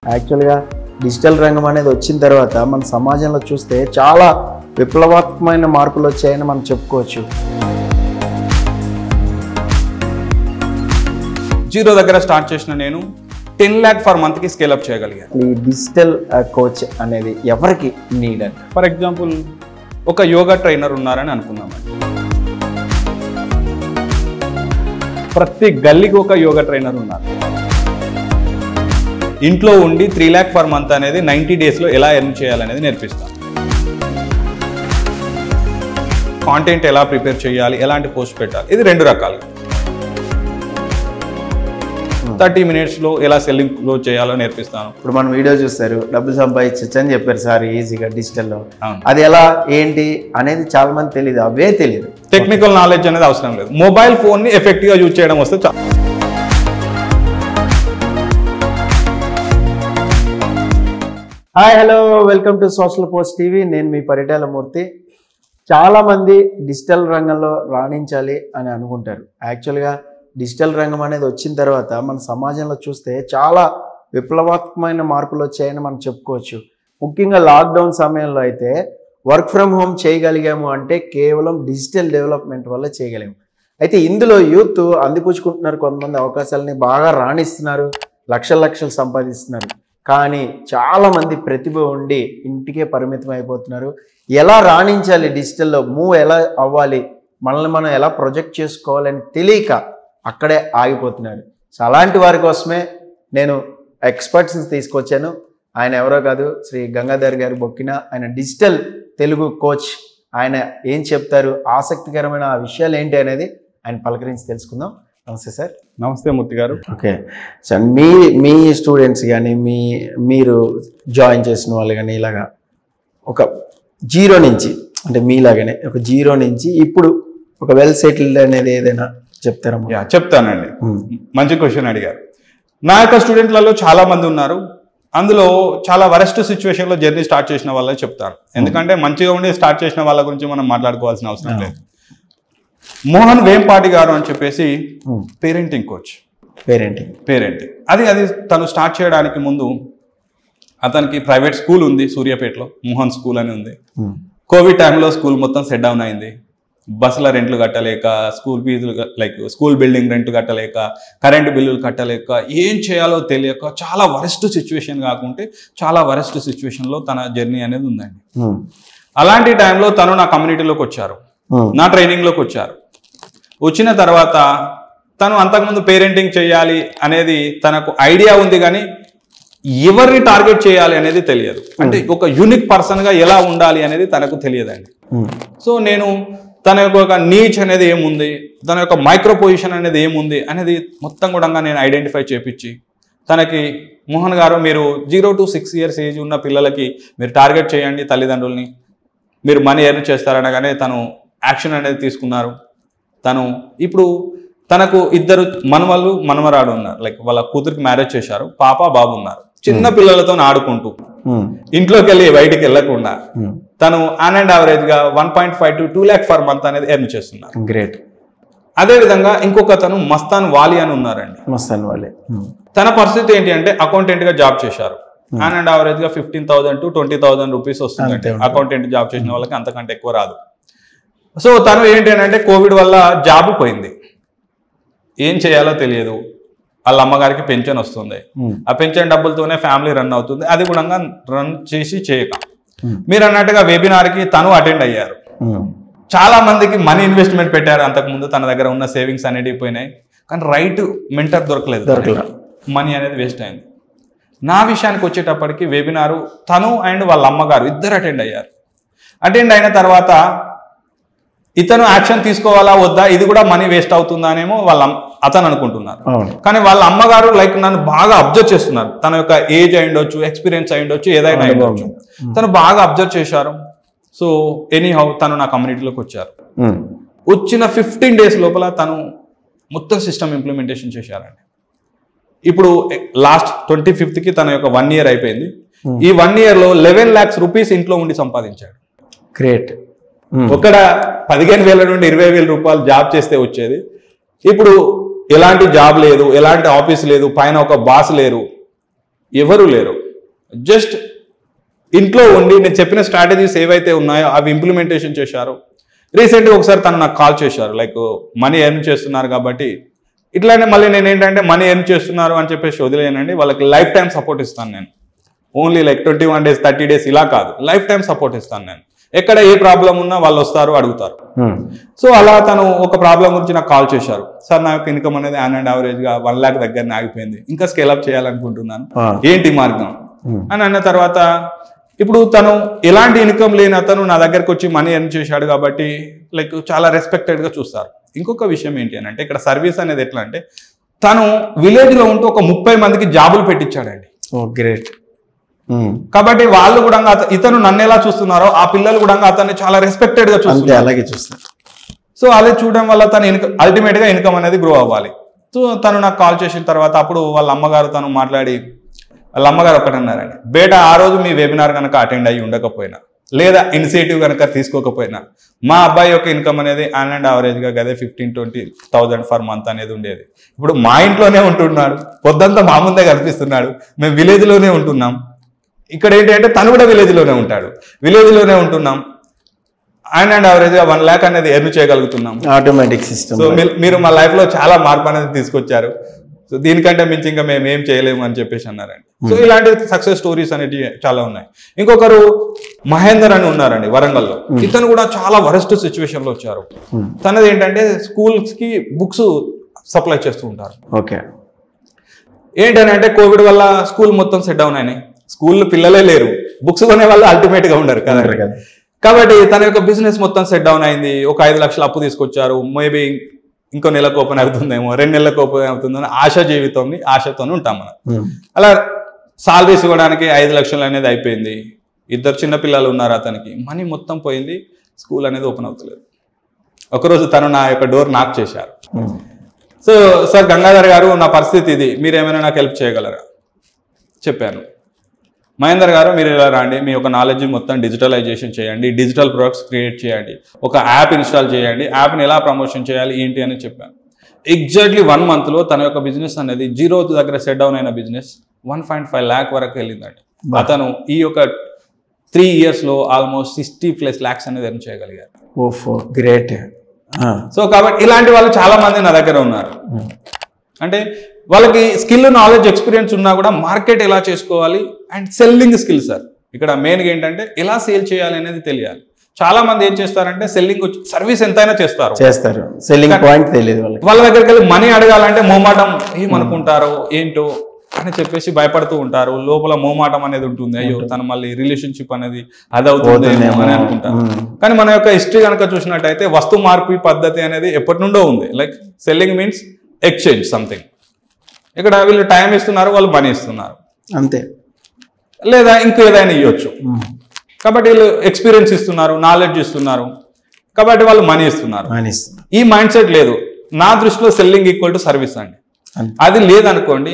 యాక్చువల్గా డిజిటల్ రంగం అనేది వచ్చిన తర్వాత మన సమాజంలో చూస్తే చాలా విప్లవాత్మకమైన మార్పులు వచ్చాయని మనం చెప్పుకోవచ్చు జీరో దగ్గర స్టార్ట్ చేసిన నేను టెన్ ల్యాక్ ఫర్ మంత్కి స్కేలప్ చేయగలిగాను ఈ డిజిటల్ కోచ్ అనేది ఎవరికి నీడ్ అంట ఫర్ ఎగ్జాంపుల్ ఒక యోగా ట్రైనర్ ఉన్నారని అనుకుందామండి ప్రతి గల్లీకి ఒక యోగా ట్రైనర్ ఉన్నారు ఇంట్లో ఉండి త్రీ ల్యాక్ పర్ మంత్ అనేది నైంటీ డేస్లో ఎలా ఎర్న్ చేయాలనేది నేర్పిస్తాం కాంటెంట్ ఎలా ప్రిపేర్ చేయాలి ఎలాంటి పోస్ట్ పెట్టాలి ఇది రెండు రకాలు థర్టీ మినిట్స్లో ఎలా సెల్లింగ్ క్లోజ్ చేయాలో నేర్పిస్తాను ఇప్పుడు మనం వీడియో చూస్తారు డబ్బులు సంపాదించచ్చు అని చెప్పారు సార్ ఈజీగా డిజిటల్లో అవును అది ఎలా ఏంటి అనేది చాలా మంది తెలియదు అవే తెలియదు టెక్నికల్ నాలెడ్జ్ అనేది అవసరం లేదు మొబైల్ ఫోన్ని ఎఫెక్టివ్గా యూజ్ చేయడం వస్తే చాలు hi hello welcome to social post TV నేను మీ పరిటాల మూర్తి చాలా మంది డిజిటల్ రంగంలో రాణించాలి అని అనుకుంటారు యాక్చువల్గా డిజిటల్ రంగం అనేది వచ్చిన తర్వాత మన సమాజంలో చూస్తే చాలా విప్లవాత్మకమైన మార్పులు వచ్చాయని మనం చెప్పుకోవచ్చు ముఖ్యంగా లాక్డౌన్ సమయంలో అయితే వర్క్ ఫ్రమ్ హోమ్ చేయగలిగాము అంటే కేవలం డిజిటల్ డెవలప్మెంట్ వల్ల చేయగలిగాము అయితే ఇందులో యూత్ అందిపుచ్చుకుంటున్నారు కొంతమంది అవకాశాలని బాగా రాణిస్తున్నారు లక్షల లక్షలు సంపాదిస్తున్నారు కానీ చాలామంది ప్రతిభ ఉండి ఇంటికే పరిమితం అయిపోతున్నారు ఎలా రాణించాలి డిజిటల్లో మూవ్ ఎలా అవ్వాలి మనల్ని మనం ఎలా ప్రొజెక్ట్ చేసుకోవాలని తెలియక అక్కడే ఆగిపోతున్నారు సో అలాంటి వారి కోసమే నేను ఎక్స్పర్ట్స్ని తీసుకొచ్చాను ఆయన ఎవరో కాదు శ్రీ గంగాధర్ గారి బొక్కిన ఆయన డిజిటల్ తెలుగు కోచ్ ఆయన ఏం చెప్తారు ఆసక్తికరమైన ఆ విషయాలు ఏంటి అనేది ఆయన పలకరించి తెలుసుకుందాం నమస్తే సార్ నమస్తే మూర్తి గారు ఓకే సార్ మీ మీ స్టూడెంట్స్ కానీ మీ మీరు జాయిన్ చేసిన వాళ్ళు కానీ ఇలాగా ఒక జీరో నుంచి అంటే మీలాగానే ఒక జీరో నుంచి ఇప్పుడు ఒక వెల్ సెటిల్డ్ అనేది ఏదైనా చెప్తారా యా చెప్తానండి ఉమ్, మంచి క్వశ్చన్ అడిగారు నా యొక్క స్టూడెంట్లలో చాలా మంది ఉన్నారు అందులో చాలా వరెస్ట్ సిచ్యువేషన్లో జర్నీ స్టార్ట్ చేసిన వాళ్ళే చెప్తాను ఎందుకంటే మంచిగా ఉండి స్టార్ట్ చేసిన వాళ్ళ గురించి మనం మాట్లాడుకోవాల్సిన అవసరం లేదు మోహన్ వేంపాటి గారు అని చెప్పేసి um, parenting coach parenting parenting అది అది తను స్టార్ట్ చేయడానికి ముందు అతనికి ప్రైవేట్ స్కూల్ ఉంది సూర్యాపేటలో మోహన్ స్కూల్ అని ఉంది ఉమ్, కోవిడ్ టైంలో స్కూల్ మొత్తం సెట్ డౌన్ అయింది బస్సుల రెంట్లు కట్టలేక స్కూల్ ఫీజులు లైక్ స్కూల్ బిల్డింగ్ రెంట్ కట్టలేక కరెంటు బిల్లులు కట్టలేక ఏం చేయాలో తెలియక చాలా వరెస్ట్ సిచ్యువేషన్ కాకుంటే చాలా వరెస్ట్ సిచ్యువేషన్లో తన జర్నీ అనేది ఉందండి ఉమ్, అలాంటి టైంలో తను నా కమ్యూనిటీలోకి వచ్చారు ఉమ్, నా ట్రైనింగ్లోకి వచ్చారు వచ్చిన తర్వాత తను అంతకుముందు పేరెంటింగ్ చేయాలి అనేది తనకు ఐడియా ఉంది కానీ ఎవరిని టార్గెట్ చేయాలి అనేది తెలియదు అంటే ఒక యూనిక్ పర్సన్గా ఎలా ఉండాలి అనేది తనకు తెలియదండి ఉమ్, సో నేను తన యొక్క ఒక నీచ్ అనేది ఏముంది తన యొక్క మైక్రో పొజిషన్ అనేది ఏముంది అనేది మొత్తం కూడా నేను ఐడెంటిఫై చేపించి తనకి మోహన్ గారు మీరు zero to six years age ఉన్న పిల్లలకి మీరు టార్గెట్ చేయండి తల్లిదండ్రుల్ని మీరు మనీ ఎర్న్ చేస్తారనగానే తను యాక్షన్ అనేది తీసుకున్నారు తను ఇప్పుడు తనకు ఇద్దరు మనవళ్ళు మనమరాడు ఉన్నారు లైక్ వాళ్ళ కూతురికి మ్యారేజ్ చేశారు పాప బాబు ఉన్నారు చిన్న పిల్లలతో ఆడుకుంటూ ఉమ్, ఇంట్లోకి వెళ్ళి బయటికి వెళ్ళకుండా ఉమ్, తను ఆన్ అండ్ యావరేజ్ గా one point five to two lakh for month అనేది ఎర్న్ చేస్తున్నారు గ్రేట్ అదే విధంగా ఇంకొక తను మస్తాన్ వాలి అని ఉన్నారండి మస్తాన్ వాళ్ళే ఉమ్, తన పరిస్థితి ఏంటి అంటే అకౌంటెంట్ గా జాబ్ చేశారు ఆన్ అండ్ యావరేజ్ గా fifteen thousand to twenty thousand rupees వస్తుంది అంతే ఉంటుంది. అకౌంటెంట్ జాబ్ చేసిన వాళ్ళకి అంతకంటే ఎక్కువ రాదు సో తను ఏంటి అని అంటే కోవిడ్ వల్ల జాబ్ పోయింది ఏం చేయాలో తెలియదు వాళ్ళ అమ్మగారికి పెన్షన్ వస్తుంది ఉమ్, ఆ పెన్షన్ డబ్బులతోనే ఫ్యామిలీ రన్ అవుతుంది అది కూడా రన్ చేసి చేయక ఉమ్, మీరు అన్నట్టుగా వెబినార్కి తను అటెండ్ అయ్యారు ఉమ్, చాలా మందికి మనీ ఇన్వెస్ట్మెంట్ పెట్టారు అంతకుముందు తన దగ్గర ఉన్న సేవింగ్స్ అనేటివి పోయినాయి కానీ రైట్ మెంటర్ దొరకలేదు దొరకలే. మనీ అనేది వేస్ట్ అయింది నా విషయానికి వచ్చేటప్పటికి వెబినారు తను అండ్ వాళ్ళ అమ్మగారు ఇద్దరు అటెండ్ అయ్యారు అటెండ్ అయిన తర్వాత ఇతను యాక్షన్ తీసుకోవాలా వద్దా ఇది కూడా మనీ వేస్ట్ అవుతుందా అనేమో వాళ్ళ అమ్- అతను అనుకుంటున్నారు అవును కానీ వాళ్ళ అమ్మగారు లైక్ నన్ను బాగా అబ్జర్వ్ చేస్తున్నారు తన యొక్క ఏజ్ అయి ఉండొచ్చు ఎక్స్పీరియన్స్ అయి ఉండొచ్చు ఏదైనా అయి ఉండొచ్చు తను బాగా అబ్జర్వ్ చేశారు సో ఎనీ హౌ తను నా కమ్యూనిటీలోకి వచ్చారు ఉమ్, వచ్చిన ఫిఫ్టీన్ డేస్ లోపల తను మొత్తం సిస్టమ్ ఇంప్లిమెంటేషన్ చేశారండి ఇప్పుడు లాస్ట్ ట్వంటీ ఫిఫ్త్కి తన యొక్క వన్ ఇయర్ అయిపోయింది ఈ వన్ ఇయర్లో లెవెన్ ల్యాక్స్ రూపీస్ ఇంట్లో ఉండి సంపాదించాడు గ్రేట్ ఉమ్, ఒకడ పదిహేను వేల నుండి ఇరవై వేల రూపాయలు జాబ్ చేస్తే వచ్చేది ఇప్పుడు ఎలాంటి జాబ్ లేదు ఎలాంటి ఆఫీస్ లేదు పైన ఒక బాస్ లేరు ఎవరు లేరు జస్ట్ ఇంట్లో ఉండి నేను చెప్పిన స్ట్రాటజీస్ ఏవైతే ఉన్నాయో అవి ఇంప్లిమెంటేషన్ చేశారు రీసెంట్గా ఒకసారి తను నాకు కాల్ చేశారు లైక్ మనీ ఎర్న్ చేస్తున్నారు కాబట్టి ఇట్లానే మళ్ళీ నేను ఏంటంటే మనీ ఎర్న్ చేస్తున్నారు అని చెప్పేసి వదిలేనండి వాళ్ళకి లైఫ్ టైం సపోర్ట్ ఇస్తాను నేను only like twenty one days thirty days ఇలా కాదు లైఫ్ టైం సపోర్ట్ ఇస్తాను నేను ఎక్కడ ఏ ప్రాబ్లం ఉన్నా వాళ్ళు వస్తారు అడుగుతారు సో అలా తను ఒక ప్రాబ్లం గురించి నాకు కాల్ చేశారు సార్ నా యొక్క ఇన్కమ్ అనేది ఆన్ అండ్ యావరేజ్ గా వన్ లాక్ దగ్గర ఆగిపోయింది ఇంకా స్కేల్ అప్ చేయాలనుకుంటున్నాను ఏంటి మార్గం అని అన్న తర్వాత ఇప్పుడు తను ఎలాంటి ఇన్కమ్ లేని అతను నా దగ్గరకు వచ్చి మనీ ఎర్న్ చేశాడు కాబట్టి లైక్ చాలా రెస్పెక్టెడ్ గా చూస్తారు ఇంకొక విషయం ఏంటి అని అంటే ఇక్కడ సర్వీస్ అనేది ఎట్లా అంటే తను విలేజ్ లో ఉంటూ ఒక ముప్పై మందికి జాబులు పెట్టించాడండి ఓ గ్రేట్ కాబట్టి వాళ్ళు కూడా అత- ఇతను నన్ను ఎలా చూస్తున్నారో ఆ పిల్లలు కూడా అతన్ని చాలా రెస్పెక్టెడ్ గా అంతే చూస్తున్నారు అలాగే చూస్తారు సో అదే చూడడం వల్ల తన ఇన్కమ్ అల్టిమేట్ గా ఇన్కమ్ అనేది గ్రో అవ్వాలి సో తను నాకు కాల్ చేసిన తర్వాత అప్పుడు వాళ్ళ అమ్మగారు తను మాట్లాడి వాళ్ళ అమ్మగారు ఒకటి అన్నారండి బేట ఆ రోజు మీ వెబినార్ కనుక అటెండ్ అయ్యి ఉండకపోయినా లేదా ఇనిషియేటివ్ కనుక తీసుకోకపోయినా మా అబ్బాయి యొక్క ఇన్కమ్ అనేది ఆన్ అండ్ యావరేజ్ గా గదే fifteen twenty thousand for month అనేది ఉండేది ఇప్పుడు మా ఇంట్లోనే ఉంటున్నాడు పొద్దంతా మా ముందే కనిపిస్తున్నాడు మేము విలేజ్ లోనే ఉంటున్నాం ఇక్కడ ఏంటంటే తను కూడా విలేజ్ లోనే ఉంటాడు విలేజ్ లోనే ఉంటున్నాం ఆన్ అండ్ యావరేజ్ గా వన్ ల్యాక్ అనేది ఎర్న్ చేయగలుగుతున్నాం ఆటోమేటిక్ సిస్టమ్ సో మీరు- మీరు మా లైఫ్ లో చాలా మార్పు అనేది తీసుకొచ్చారు సో దీనికంటే మించి ఇంకా మేము ఏం చేయలేము అని చెప్పేసి అన్నారండి సో ఇలాంటి సక్సెస్ స్టోరీస్ అనేవి చాలా ఉన్నాయి ఇంకొకరు మహేందర్ అని ఉన్నారండి వరంగల్లో ఇతను కూడా చాలా వరస్ట్ సిచ్యువేషన్ లో వచ్చారు తనది ఏంటంటే స్కూల్స్ కి బుక్స్ సప్లై చేస్తూ ఉంటారు ఓకే ఏంటని అంటే కోవిడ్ వల్ల స్కూల్ మొత్తం సెట్ డౌన్ అయినాయి స్కూల్ పిల్లలే లేరు బుక్స్ కొనే వాళ్ళు అల్టిమేట్ గా ఉండరు కదా కదా. కాబట్టి తన యొక్క బిజినెస్ మొత్తం సెట్ డౌన్ అయింది ఒక ఐదు లక్షల అప్పు తీసుకొచ్చారు మేబీ ఇంకో నెలకు ఓపెన్ అవుతుందేమో రెండు నెలలకు ఓపెన్ అవుతుందని ఆశ జీవితంని ఆశతోనే ఉంటాం మనం అలా సాలరీస్ ఇవ్వడానికి ఐదు లక్షలు అనేది అయిపోయింది ఇద్దరు చిన్న పిల్లలు ఉన్నారు అతనికి మనీ మొత్తం పోయింది స్కూల్ అనేది ఓపెన్ అవుతలేదు ఒకరోజు తను నా యొక్క డోర్ నాక్ చేశారు సో సార్ గంగాధర్ గారు నా పరిస్థితి ఇది మీరు ఏమైనా నాకు హెల్ప్ చేయగలరా చెప్పాను మహేందర్ గారు మీరు ఇలా రండి మీ యొక్క నాలెడ్జ్ మొత్తం డిజిటలైజేషన్ చేయండి డిజిటల్ ప్రొడక్ట్స్ క్రియేట్ చేయండి ఒక యాప్ ఇన్స్టాల్ చేయండి యాప్ని ఎలా ప్రమోషన్ చేయాలి ఏంటి అని చెప్పాను ఎగ్జాక్ట్లీ వన్ మంత్లో తన యొక్క బిజినెస్ అనేది జీరో దగ్గర సెట్ డౌన్ అయిన business one point five lakh వరకు వెళ్ళిందండి అతను ఈ యొక్క త్రీ ఇయర్స్లో ఆల్మోస్ట్ సిక్స్టీ ప్లస్ ల్యాక్స్ అనేది ఎర్న్ చేయగలిగారు ఓఫో గ్రేట్ సో కాబట్టి ఇలాంటి వాళ్ళు చాలా మంది నా దగ్గర ఉన్నారు అంటే వాళ్ళకి స్కిల్ నాలెడ్జ్ ఎక్స్పీరియన్స్ ఉన్నా కూడా మార్కెట్ ఎలా చేసుకోవాలి అండ్ సెల్లింగ్ స్కిల్ సార్ ఇక్కడ మెయిన్గా ఏంటంటే ఎలా సేల్ చేయాలి అనేది తెలియాలి చాలా మంది ఏం చేస్తారంటే సెల్లింగ్ సర్వీస్ ఎంతైనా చేస్తారు చేస్తారు సెల్లింగ్ పాయింట్ తెలియదు వాళ్ళకి వాళ్ళ దగ్గరికి వెళ్ళి మనీ అడగాలంటే మోమాటం ఏమనుకుంటారో ఏంటో అని చెప్పేసి భయపడుతూ ఉంటారు లోపల మోమాటం అనేది ఉంటుంది అయ్యో తను మళ్ళీ రిలేషన్షిప్ అనేది అది అవుతుందేమో అని అనుకుంటారు కానీ మన యొక్క హిస్టరీ కనుక చూసినట్టయితే వస్తు మార్పు పద్ధతి అనేది ఎప్పటి నుండో ఉంది like selling means exchange something ఇక్కడ వీళ్ళు టైం ఇస్తున్నారు వాళ్ళు మనీ ఇస్తున్నారు అంతే లేదా ఇంకేదైనా ఇవ్వచ్చు కాబట్టి వీళ్ళు ఎక్స్పీరియన్స్ ఇస్తున్నారు నాలెడ్జ్ ఇస్తున్నారు కాబట్టి వాళ్ళు మనీ ఇస్తున్నారు మానేస్తుంది ఈ మైండ్ సెట్ లేదు నా దృష్టిలో సెల్లింగ్ ఈక్వల్ టు సర్వీస్ అండి అంతే. అది లేదనుకోండి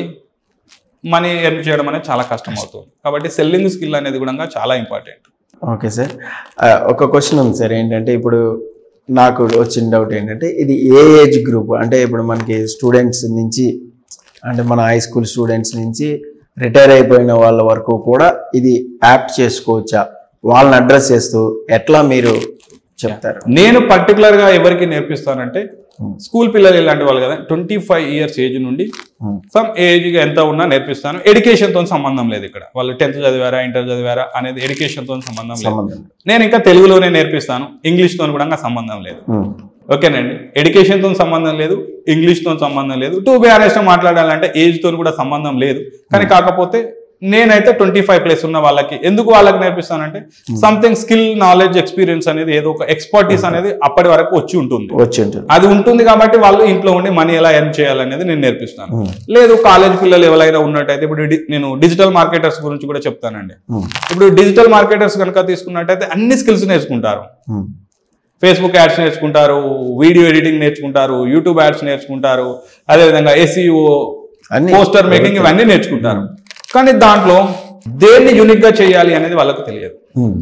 మనీ ఎర్న్ చేయడం అనేది చాలా కష్టం అవుతుంది కాబట్టి సెల్లింగ్ స్కిల్ అనేది కూడా చాలా ఇంపార్టెంట్ ఓకే సార్ ఆ, ఒక క్వశ్చన్ ఉంది సార్ ఏంటంటే ఇప్పుడు నాకు వచ్చిన డౌట్ ఏంటంటే ఇది ఏ ఏజ్ గ్రూప్ అంటే ఇప్పుడు మనకి స్టూడెంట్స్ నుంచి అంటే మన హై స్కూల్ స్టూడెంట్స్ నుంచి రిటైర్ అయిపోయిన వాళ్ళ వరకు కూడా ఇది యాప్ చేసుకోవచ్చా వాళ్ళని అడ్రస్ చేస్తూ ఎట్లా మీరు చెప్తారు నేను పర్టికులర్ గా ఎవరికి నేర్పిస్తానంటే స్కూల్ పిల్లలు ఇలాంటి వాళ్ళు కదా ట్వంటీ ఫైవ్ ఇయర్స్ ఏజ్ నుండి Hmm. సమ్ ఏజ్ ఎంత ఉన్నా నేర్పిస్తాను ఎడ్యుకేషన్ తో సంబంధం లేదు ఇక్కడ వాళ్ళు టెన్త్ చదివారా ఇంటర్ చదివారా అనేది ఎడ్యుకేషన్ తో సంబంధం లేదు సంబంధం నేను ఇంకా తెలుగులోనే నేర్పిస్తాను ఇంగ్లీష్ తో కూడా సంబంధం లేదు ఉమ్. ఓకేనండి ఎడ్యుకేషన్ తో సంబంధం లేదు ఇంగ్లీష్ తో సంబంధం లేదు టూ బి ఆనెస్ట్ మాట్లాడాలంటే ఏజ్ తో కూడా సంబంధం లేదు కానీ కాకపోతే నేనైతే ట్వంటీ ఫైవ్ ప్లస్ ఉన్న వాళ్ళకి ఎందుకు వాళ్ళకి నేర్పిస్తానంటే సంథింగ్ స్కిల్ నాలెడ్జ్ ఎక్స్పీరియన్స్ అనేది ఏదో ఒక ఎక్స్పర్టీస్ అనేది అప్పటి వరకు వచ్చి ఉంటుంది వచ్చి ఉంటుంది అది ఉంటుంది కాబట్టి వాళ్ళు ఇంట్లో ఉండి మనీ ఎలా ఎర్న్ చేయాలనేది నేను నేర్పిస్తాను లేదు కాలేజ్ పిల్లలు ఎవరైనా ఉన్నట్టయితే ఇప్పుడు డి- నేను డిజిటల్ మార్కెటర్స్ గురించి కూడా చెప్తానండి ఉమ్. ఇప్పుడు డిజిటల్ మార్కెటర్స్ కనుక తీసుకున్నట్టయితే అన్ని స్కిల్స్ నేర్చుకుంటారు ఉమ్. ఫేస్బుక్ యాడ్స్ నేర్చుకుంటారు వీడియో ఎడిటింగ్ నేర్చుకుంటారు యూట్యూబ్ యాడ్స్ నేర్చుకుంటారు అదేవిధంగా ఎస్ఈఓ అన్ని పోస్టర్ మేకింగ్ ఇవన్నీ నేర్చుకుంటారు కానీ దాంట్లో దేన్ని యూనిక్ గా చేయాలి అనేది వాళ్ళకు తెలియదు ఉమ్.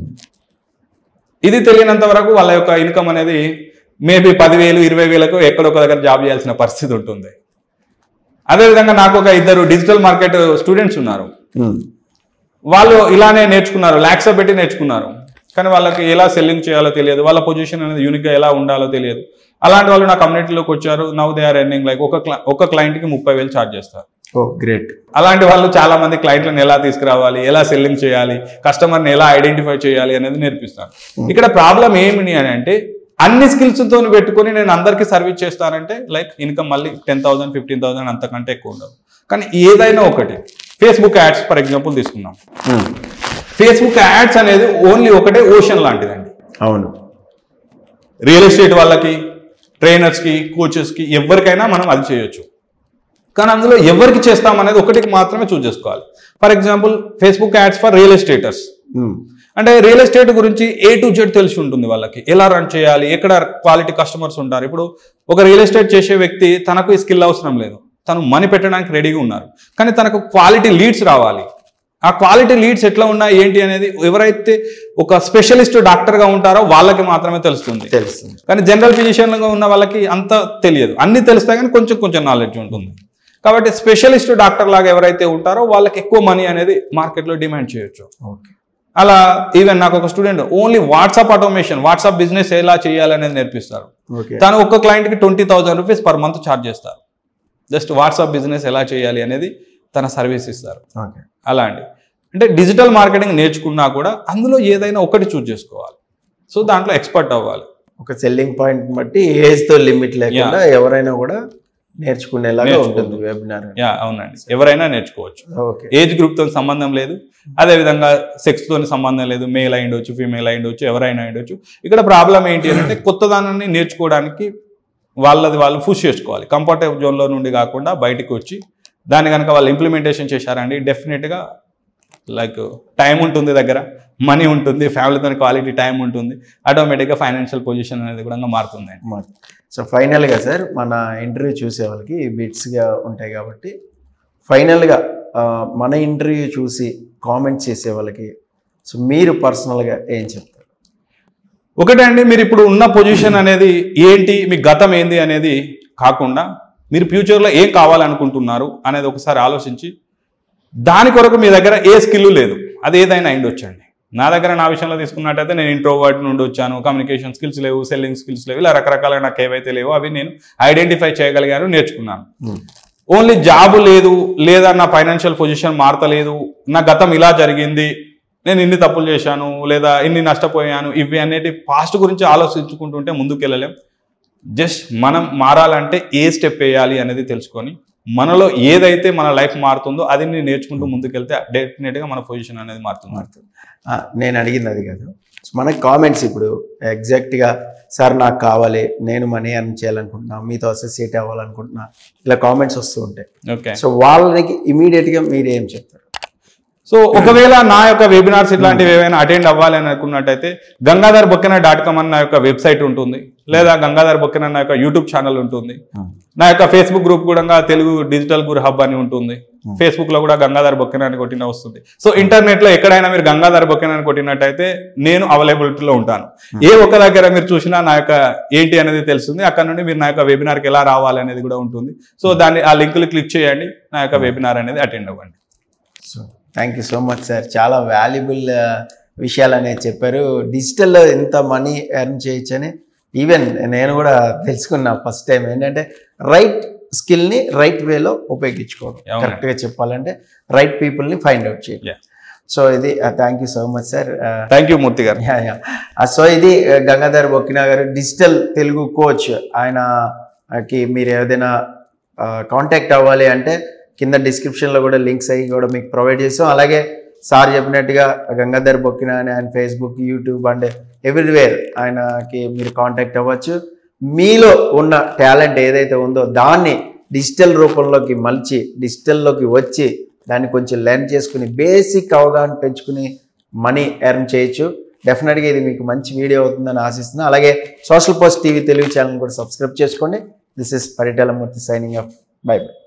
ఇది తెలియనంత వరకు వాళ్ళ యొక్క ఇన్కమ్ అనేది మేబీ పదివేలు ఇరవై వేలకు ఎక్కడొక దగ్గర జాబ్ చేయాల్సిన పరిస్థితి ఉంటుంది అదేవిధంగా నాకు ఒక ఇద్దరు డిజిటల్ మార్కెట్ స్టూడెంట్స్ ఉన్నారు ఉమ్. వాళ్ళు ఇలానే నేర్చుకున్నారు ల్యాక్స్ పెట్టి నేర్చుకున్నారు కానీ వాళ్ళకి ఎలా సెల్లింగ్ చేయాలో తెలియదు వాళ్ళ పొజిషన్ అనేది యూనిక్గా ఎలా ఉండాలో తెలియదు అలాంటి వాళ్ళు నా కమ్యూనిటీలోకి వచ్చారు now they are earning like ఒక క్ల- ఒక క్లయింట్కి ముప్పై వేలు ఛార్జ్ చేస్తారు ఓ గ్రేట్ అలాంటి వాళ్ళు చాలా మంది క్లయింట్లను ఎలా తీసుకురావాలి ఎలా సెల్లింగ్ చేయాలి కస్టమర్ని ఎలా ఐడెంటిఫై చేయాలి అనేది నేర్పిస్తాను ఇక్కడ ప్రాబ్లం ఏమిటి అని అంటే అన్ని స్కిల్స్ తో పెట్టుకొని నేను అందరికీ సర్వీస్ చేస్తానంటే లైక్ ఇన్కమ్ మళ్ళీ టెన్ థౌసండ్ ఫిఫ్టీన్ థౌసండ్ అంతకంటే ఎక్కువ ఉండదు కానీ ఏదైనా ఒకటి ఫేస్బుక్ యాడ్స్ ఫర్ ఎగ్జాంపుల్ తీసుకుందాం ఉమ్. ఫేస్బుక్ యాడ్స్ అనేది ఓన్లీ ఒకటే ఓషన్ లాంటిదండి అవును రియల్ ఎస్టేట్ వాళ్ళకి ట్రైనర్స్కి కోచెస్కి ఎవరికైనా మనం అది చేయొచ్చు కానీ అందులో ఎవరికి చేస్తాం అనేది ఒకటికి మాత్రమే చూస్ చేసుకోవాలి for example Facebook ads for real estaters um. అంటే రియల్ ఎస్టేట్ గురించి ఏ టు జెడ్ తెలిసి ఉంటుంది వాళ్ళకి ఎలా రన్ చేయాలి ఎక్కడ క్వాలిటీ కస్టమర్స్ ఉంటారు ఇప్పుడు ఒక రియల్ ఎస్టేట్ చేసే వ్యక్తి తనకు ఈ స్కిల్ అవసరం లేదు తను మనీ పెట్టడానికి రెడీగా ఉన్నారు కానీ తనకు క్వాలిటీ లీడ్స్ రావాలి ఆ క్వాలిటీ లీడ్స్ ఎట్లా ఉన్నాయి ఏంటి అనేది ఎవరైతే ఒక స్పెషలిస్ట్ డాక్టర్గా ఉంటారో వాళ్ళకి మాత్రమే తెలుస్తుంది తెలుస్తుంది కానీ జనరల్ ఫిజిషియన్గా ఉన్న వాళ్ళకి అంత తెలియదు అన్ని తెలుస్తాయి కానీ కొంచెం కొంచెం నాలెడ్జ్ ఉంటుంది కాబట్టి స్పెషలిస్ట్ డాక్టర్ లాగా ఎవరైతే ఉంటారో వాళ్ళకి ఎక్కువ మనీ అనేది మార్కెట్లో డిమాండ్ చేయొచ్చు ఓకే అలా ఈవెన్ నాకు ఒక student only WhatsApp automation WhatsApp business ఎలా చేయాలి అనేది నేర్పిస్తారు ఓకే తను ఒక్క క్లయింట్కి twenty thousand rupees per month charge చేస్తారు జస్ట్ వాట్సాప్ బిజినెస్ ఎలా చేయాలి అనేది తన సర్వీస్ ఇస్తారు ఓకే అలా అండి అంటే డిజిటల్ మార్కెటింగ్ నేర్చుకున్నా కూడా అందులో ఏదైనా ఒకటి చూజ్ చేసుకోవాలి సో దాంట్లో ఎక్స్పర్ట్ అవ్వాలి ఒక సెల్లింగ్ పాయింట్ బట్టి ఏజ్ తో లిమిట్ లేకుండా ఎవరైనా కూడా నేర్చుకునేలాగా నేర్చుకో- ఉంటుంది వెబినార్ యా అవునండి ఎవరైనా నేర్చుకోవచ్చు ఓకే ఏజ్ గ్రూప్ తో సంబంధం లేదు అదే విధంగా సెక్స్ తోని సంబంధం లేదు మేల్ అయి ఉండొచ్చు ఫీమేల్ అయి ఉండొచ్చు ఎవరైనా అయి ఉండొచ్చు ఇక్కడ ప్రాబ్లం ఏంటి అంటే కొత్త దానాన్ని నేర్చుకోవడానికి వాళ్ళది వాళ్ళు పుష్ చేసుకోవాలి కంఫర్టబుల్ జోన్లో నుండి కాకుండా బయటికి వచ్చి దాన్ని కనుక వాళ్ళు ఇంప్లిమెంటేషన్ చేశారండి డెఫినెట్గా లైక్ టైం ఉంటుంది దగ్గర మనీ ఉంటుంది ఫ్యామిలీతో క్వాలిటీ టైం ఉంటుంది ఆటోమేటిక్గా ఫైనాన్షియల్ పొజిషన్ అనేది కూడా మారుతుంది సో ఫైనల్గా సార్ మన ఇంటర్వ్యూ చూసే వాళ్ళకి బిట్స్గా ఉంటాయి కాబట్టి ఫైనల్గా మన ఇంటర్వ్యూ చూసి కామెంట్స్ చేసే వాళ్ళకి సో మీరు పర్సనల్గా ఏం చెప్తారు ఒకటే అండి మీరు ఇప్పుడు ఉన్న పొజిషన్ అనేది ఏంటి మీ గతం ఏంది అనేది కాకుండా మీరు ఫ్యూచర్లో ఏం కావాలనుకుంటున్నారు అనేది ఒకసారి ఆలోచించి దాని కొరకు మీ దగ్గర ఏ స్కిల్ లేదు అది ఏదైనా అయింది వచ్చండి నా దగ్గర నా విషయంలో తీసుకున్నట్టయితే నేను ఇంట్రోవర్ట్ నుండి వచ్చాను కమ్యూనికేషన్ స్కిల్స్ లేవు సెల్లింగ్ స్కిల్స్ లేవు ఇలా రకరకాలుగా నాకు ఏవైతే లేవో అవి నేను ఐడెంటిఫై చేయగలిగాను నేర్చుకున్నాను ఓన్లీ జాబ్ లేదు లేదా నా ఫైనాన్షియల్ పొజిషన్ మారతలేదు నా గతం ఇలా జరిగింది నేను ఇన్ని తప్పులు చేశాను లేదా ఇన్ని నష్టపోయాను ఇవి అనేటి పాస్ట్ గురించి ఆలోచించుకుంటుంటే ముందుకు వెళ్ళలేం జస్ట్ మనం మారాలంటే ఏ స్టెప్ వేయాలి అనేది తెలుసుకొని మనలో ఏదైతే మన లైఫ్ మారుతుందో అది నేను నేర్చుకుంటూ ముందుకెళ్తే డెఫినెట్గా మన పొజిషన్ అనేది మారుతుంది మారుతుంది ఆ, నేను అడిగింది అది కాదు సో మనకి కామెంట్స్ ఇప్పుడు ఎగ్జాక్ట్గా సార్ నాకు కావాలి నేను మనీ అర్న్ చేయాలనుకుంటున్నా మీతో అసోసియేట్ అవ్వాలనుకుంటున్నా ఇలా కామెంట్స్ వస్తూ ఉంటాయి ఓకే సో వాళ్ళకి ఇమీడియట్గా మీరు ఏం చెప్తారు సో ఒకవేళ నా యొక్క వెబినార్స్ ఇట్లాంటివి ఏవైనా అటెండ్ అవ్వాలి అని అనుకున్నట్టయితే గంగాధర్ బొక్కెన డాట్ కామ్ అన్న యొక్క వెబ్సైట్ ఉంటుంది లేదా గంగాధర్ బొక్కెన నా యొక్క యూట్యూబ్ ఛానల్ ఉంటుంది నా యొక్క ఫేస్బుక్ గ్రూప్ కూడా తెలుగు డిజిటల్ గురు హబ్ అని ఉంటుంది ఫేస్బుక్ లో కూడా గంగాధర్ బొక్కెన అని కొట్టిన వస్తుంది సో ఇంటర్నెట్ లో ఎక్కడైనా మీరు గంగాధర్ బొక్కెన అని కొట్టినట్టయితే నేను అవైలబిలిటీలో ఉంటాను ఏ ఒక్క దగ్గర మీరు చూసినా నా యొక్క ఏంటి అనేది తెలుస్తుంది అక్కడ నుండి మీరు నా యొక్క వెబినార్కి ఎలా రావాలి అనేది కూడా ఉంటుంది సో దాన్ని ఆ లింకులు క్లిక్ చేయండి నా యొక్క వెబినార్ అనేది అటెండ్ అవ్వండి so thank you so much sir చాలా వాల్యుబుల్ విషయాలు అనేది చెప్పారు డిజిటల్లో ఎంత మనీ ఎర్న్ చేయొచ్చని ఈవెన్ నేను కూడా తెలుసుకున్నా ఫస్ట్ టైం ఏంటంటే రైట్ స్కిల్ని రైట్ వేలో ఉపయోగించుకోవడం అవునండి. కరెక్ట్గా చెప్పాలంటే రైట్ పీపుల్ని ఫైండ్ అవుట్ చేయడం Yeah. సో ఇది thank you so much sir thank you Murthy garu yeah yeah so ఇది ఆ, గంగాధర్ బొక్కినా గారు డిజిటల్ తెలుగు కోచ్ ఆయనకి మీరు ఏదైనా కాంటాక్ట్ అవ్వాలి అంటే కింద డిస్క్రిప్షన్లో కూడా లింక్స్ అయ్యి కూడా మీకు ప్రొవైడ్ చేస్తాం అలాగే సార్ చెప్పినట్టుగా గంగాధర్ బొక్కినా అని ఆయన ఫేస్బుక్ యూట్యూబ్ అండ్ ఎవ్రీవేర్ ఆయనకి మీరు కాంటాక్ట్ అవ్వచ్చు మీలో ఉన్న టాలెంట్ ఏదైతే ఉందో దాన్ని డిజిటల్ రూపంలోకి మలిచి డిజిటల్లోకి వచ్చి దాన్ని కొంచెం లెర్న్ చేసుకుని బేసిక్ అవగాహన పెంచుకుని మనీ ఎర్న్ చేయొచ్చు డెఫినెట్గా ఇది మీకు మంచి వీడియో అవుతుందని ఆశిస్తున్నాను అలాగే social post TV Telugu channel కూడా సబ్స్క్రైబ్ చేసుకోండి this is Paritala Murthy signing off bye by